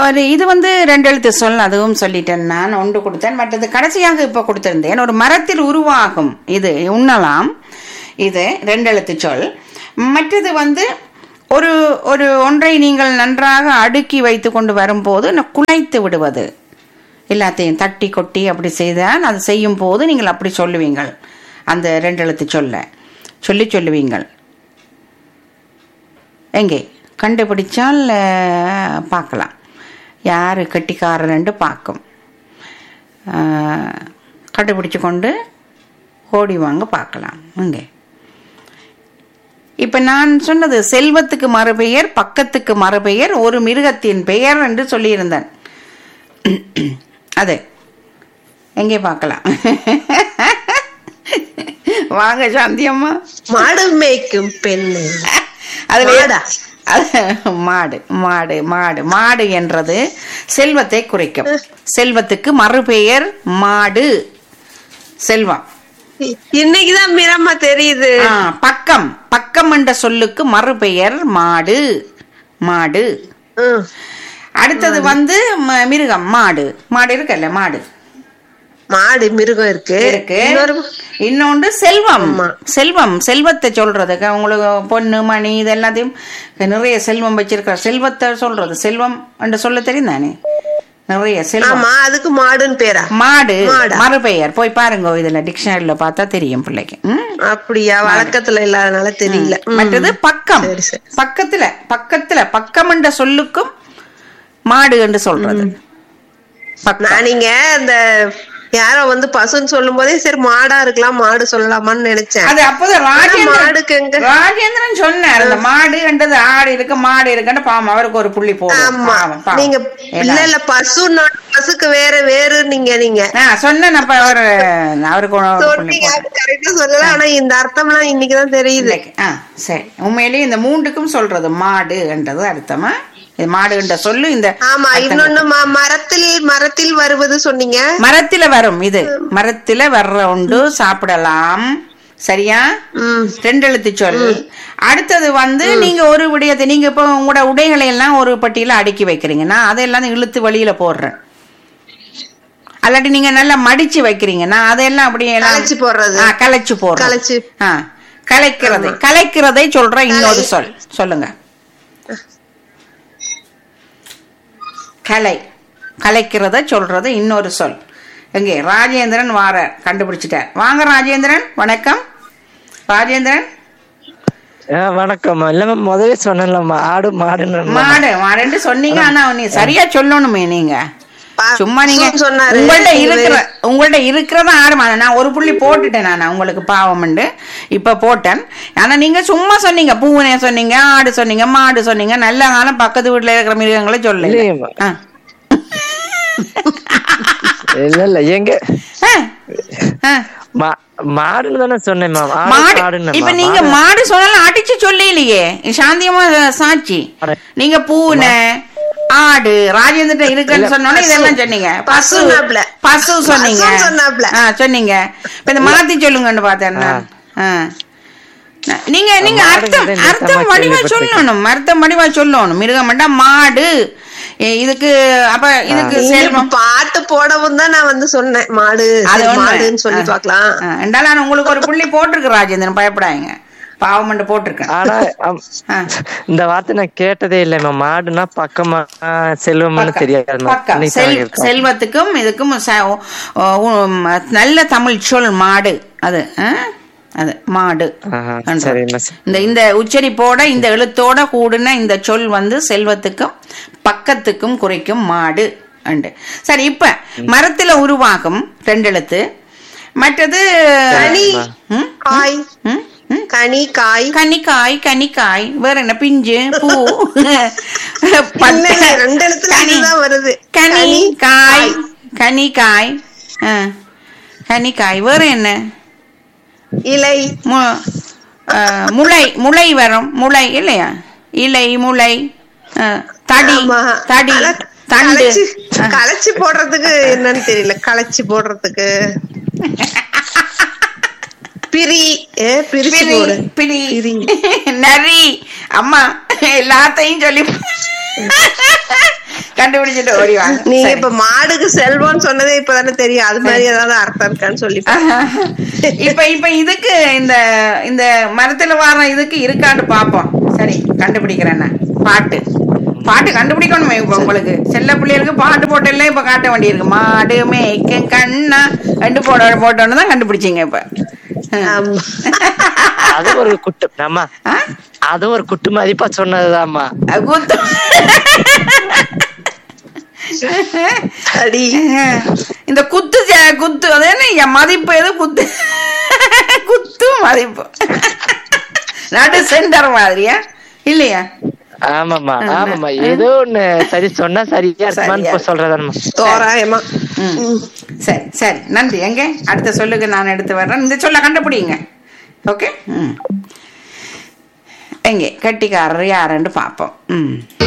ஒரு இது வந்து ரெண்டு எழுத்து சொல் அதுவும் சொல்லிட்டேன் நான் ஒன்று கொடுத்தேன் மற்றது கடைசியாக இப்போ கொடுத்திருந்தேன் ஒரு மரத்தில் உருவாகும் இது உண்ணலாம் இது ரெண்டு எழுத்து சொல் மற்றது வந்து ஒரு ஒரு ஒன்றை நீங்கள் நன்றாக அடுக்கி வைத்து கொண்டு வரும்போது ந- குலைத்து விடுவது எல்லாத்தையும் தட்டி கொட்டி அப்படி செய்தால் அது செய்யும் போது நீங்கள் அப்படி சொல்லுவீங்கள் அந்த ரெண்டு எழுத்து சொல்ல சொல்லி சொல்லுவீங்கள் எங்கே கண்டுபிடிச்சால் அஹ், பார்க்கலாம் யார் கெட்டிக்காரன்ட்டு பார்க்கும் அஹ், கண்டுபிடிச்சு கொண்டு ஓடி வாங்க பார்க்கலாம் இங்கே இப்ப நான் சொன்னது செல்வத்துக்கு மறுபெயர் பக்கத்துக்கு மறுபெயர் ஒரு மிருகத்தின் பெயர் என்று சொல்லியிருந்தேன் அது எங்கே பார்க்கலாம் வாங்க சாந்தி அம்மா மாடு மேய்க்கும் பெண்ணு அதுல மாடா? அது மாடு மாடு மாடு மாடு என்றது செல்வத்தை குறிக்கும் செல்வத்துக்கு மறுபெயர் மாடு செல்வம் இ- இன்னைக்குதான் மீரம்மா தெரியுது ஆ, பக்கம் பக்கம் என்ற சொல்லுக்கு மறுபெயர் மாடு மாடு ம். அடுத்தது வந்து ம- மிருகம் மாடு மாடு இருக்குல்ல மாடு மாடு மிருகம் இருக்கு இருக்கு இன்னொரு இன்னொன்று செல்வம் ஆமா. செல்வம் செல்வத்தை சொல்றதுக்கு உங்களுக்கு பொண்ணு மணி இது எல்லாத்தையும் நிறைய செல்வம் வச்சிருக்கிற செல்வத்தை சொல்றது செல்வம் என்று சொல்ல தெரியும் தானே நிறைய செல்வம் ஆமா அதுக்கு மாடுன்னு பேரா மாடு மாடா? மறுபெயர் போய் பாருங்க இதுல டிக்ஷனரியில பார்த்தா தெரியும் பிள்ளைக்கு ம்? அப்படியா வழக்கத்துல இல்லாதனால தெரியல ம். மற்றது பக்கம் சரி, சரி. பக்கத்துல பக்கத்துல பக்கம் என்ற சொல்லுக்கும் மாடு என்று சொல்றது பக்கம் நான் நீங்க இந்த யாரோ வந்து பசுன்னு சொல்லும் போதே சரி மாடா இருக்கலாம் மாடு சொல்லலாமான்னு நினைச்சேன் அது அப்போதான் ராஜேந்திரன் மாடுக்கு எங்க ராஜேந்திரன் சொன்னார் அந்த மாடு என்றது ஆடு இருக்கு மாடு இருக்குன்னு பாவம் அவருக்கு ஒரு புள்ளி போடும் ஆமா பாவம், பாவம். நீங்க இல்ல எல்லாம். இல்ல பசுன்னா பசுக்கு வேற வேறு நீங்க நீங்க நான் சொன்னேன் அப்ப அவரு அவருக்கு ஒரு புள்ளி சொன்னீங்க போடும் அது கரெக்டா சொல்லல ஆனா இந்த அர்த்தம்லாம் இன்னைக்குதான் தெரியுது இன்னைக்கு. ஆ சரி உண்மையிலேயே இந்த மூண்டுக்கும் சொல்றது மாடு என்றது அர்த்தமா இது மாடு என்ற சொல்லு இந்த ஆமா அர்த்தங்கள். இன்னொன்னு ம- மரத்தில் மரத்தில் வருவது சொன்னீங்க மரத்தில வரும் இது மரத்தில வர்ற உண்டு சாப்பிடலாம் சரியா ம் ரெண்டு எழுத்து சொல் அடுத்தது வந்து நீங்க ஒரு விடயத்தை நீங்க இப்போ உங்களோட உடைகளை எல்லாம் ஒரு பட்டியல அடுக்கி வைக்கிறீங்க நான் அதெல்லாம் இழுத்து வெளியில போடுறேன் அல்லாட்டி நீங்க நல்லா மடிச்சு வைக்கிறீங்க நான் அதெல்லாம் அப்படியே எல்லாம் கலைச்சு போடுறது. ஆ, கலைச்சு போடுறேன் கலைச்சு. ஆ கலைக்கிறது கலைக்கிறதை சொல்ற இன்னொரு சொல் சொல்லுங்க கலை கலைக்கிறத சொல்றது இன்னொரு சொல் எங்கே ராஜேந்திரன் வார கண்டுபிடிச்சிட்டார் வாங்க ராஜேந்திரன் வணக்கம் ராஜேந்திரன் ஆ, வணக்கம் இல்லம்மா முதல்ல சொன்னேன்ல மாடு மாடுன்னு மாடு மாடுன்னு சொன்னீங்க ஆனா நீ சரியா சொல்லணுமே நீங்க பா- சும்மா நீங்க பசுன்னு சொன்னாரு உங்கள்ட்ட இருக்கிற உங்கள்ட்ட இருக்கிறத ஆடு மாடு நான் ஒரு புள்ளி போட்டுட்டேன் நான் உங்களுக்கு பாவம்ண்டு இப்ப போட்டேன் ஆனா நீங்க சும்மா சொன்னீங்க பூனை சொன்னீங்க ஆடு சொன்னீங்க மாடு சொன்னீங்க நல்ல காலம் பக்கத்து வீட்டுல இருக்கிற மிருகங்களை சொல்லல இல்லையேம்மா. ஆ. இல்ல இல்ல எங்க ஆ. ஆ. மா- மாடுன்னு தானே சொன்னேன் மேம் மாடு ஆடுன்னு இப்ப நீங்க மாடு சொன்னாலும் அடிச்சு சொல்லலையே சாந்தியமா சாட்சி அட. நீங்க பூனை ஆடு ராஜேந்திர இருக்குன்னு சொன்னோன்னே இதெல்லாம் சொன்னீங்க பசு பசுன்னாப்ல. பசு சொன்னீங்க பசுன்னு சொன்னாப்ல. ஆ, சொன்னீங்க இப்ப இந்த மாத்தி சொல்லுங்கன்னு பார்த்தேன் நான். ஆ. ந- நீங்க நீங்க மாடுங்க அர்த்தம் தான் இந்த அர்த்தம் சம வடிவா கேள்விப்பட்டிருக்கேன். சொல்லணும் அர்த்தம் வடிவா சொல்லணும் மிருகம்டா மாடு இ- இதுக்கு அப்ப இதுக்கு நீங்க செல்வம் பாட்டு போடவும் தான் நான் வந்து சொன்னேன் மாடு அது சரி, உண்மை. மாடுன்னு சொல்லி ஆ. பாக்கலாம் ஆ, ரெண்டாலும் நான் உங்களுக்கு ஒரு புள்ளி போட்டிருக்கு ராஜேந்திரன் பயப்படாதீங்க பாவம் போட்டிருக்கேன் ஆனா அம், ஆ. இந்த வார்த்தை நான் கேட்டதே இல்லை மேம் மாடுனா பக்கமா ஆ, செல்வம்னு பக்கம். தெரியாது ma'am. பக்கம். இன்னைக்கு செல்- தான் இருக்கோம். செல்வத்துக்கும் இதுக்கும் ச- உ- உ- நல்ல தமிழ் சொல் மாடு அது ஆ? அது மாடு ஆஹா, என்று. சரிம்மா சரி. இந்த இந்த உச்சரிப்போட இந்த எழுத்தோட கூடின இந்த சொல் வந்து செல்வத்துக்கும் பக்கத்துக்கும் குறிக்கும் மாடு அண்டு சரி இப்ப மரத்துல உருவாகும் ரெண்டு எழுத்து மற்றது கனி ம்? காய் ம்? ம்? கனி காய் கன்னிக்காய் கன்னிக்காய் வேற என்ன பிஞ்சு பூ இல்ல, பத்து- இல்ல, ரெண்டு எழுத்துல கனி. இதுதான் வருது கனி கனி, காய் கனி காய் ஆ. கனி காய் வேற என்ன இலை மு- ஆ, முளை முளை வரும் முளை இல்லையா இலை முளை ஆ, தடி ஆமா. தடி கல- தண்டு கலைச்சு கலைச்சு போடுறதுக்கு என்னன்னு தெரியல கலைச்சு போடுறதுக்கு பிரி ஏ பிரிச்சு பிரி போடு பிரி பிரி. நரி அம்மா எல்லாத்தையும் சொல்லி கண்டுபிடிச்சிட்டு ஓடி வாங்க நீங்க சரி. இப்ப மாடுக்கு செல்வம்னு சொன்னதே இப்பதானே தெரியும் அது மாதிரி ஏதாவது அர்த்தம் இருக்கான்னு சொல்லி இப்ப இப்ப இதுக்கு இந்த இந்த மரத்துல வர இதுக்கு இருக்கான்னு பாப்போம் சரி கண்டுபிடிக்கிறேன் நான் பாட்டு பாட்டு கண்டுபிடிக்கணுமே இப்ப உங்களுக்கு செல்ல பிள்ளைகளுக்கு பாட்டு போட்டெல்லாம் இப்ப காட்ட வேண்டியிருக்கு மாடு மேய்க்கும் கண்ணா ரெண்டு போட போட்டோன்னு தான் கண்டுபிடிச்சீங்க இப்ப ஆமா. அது ஒரு குட்டு நம்ம ஆ? அது ஒரு குட்டு மதிப்பா சொன்னதுதாம்மா அது குத்து அடி இந்த குத்து ஜ- குத்து அது என்ன என் மதிப்பு எது குத்து குத்து மதிப்பு நடு சென்டர் மாதிரியா இல்லையா ஆமாம்மா ஆமாம்மா ஏதோ ஒண்ணு சரி சொன்னா சரியா இருக்குமான்னு இப்ப சொல்றதாம்மா தோராயமா ம். சரி சரி நன்றி எங்க அடுத்த சொல்லுக்கு நான் எடுத்து வர்றேன் இந்த சொல்ல கண்டுபிடிங்க ஓகே ம் எங்கே கட்டிக்காரர் யாருன்னு பார்ப்போம் ம்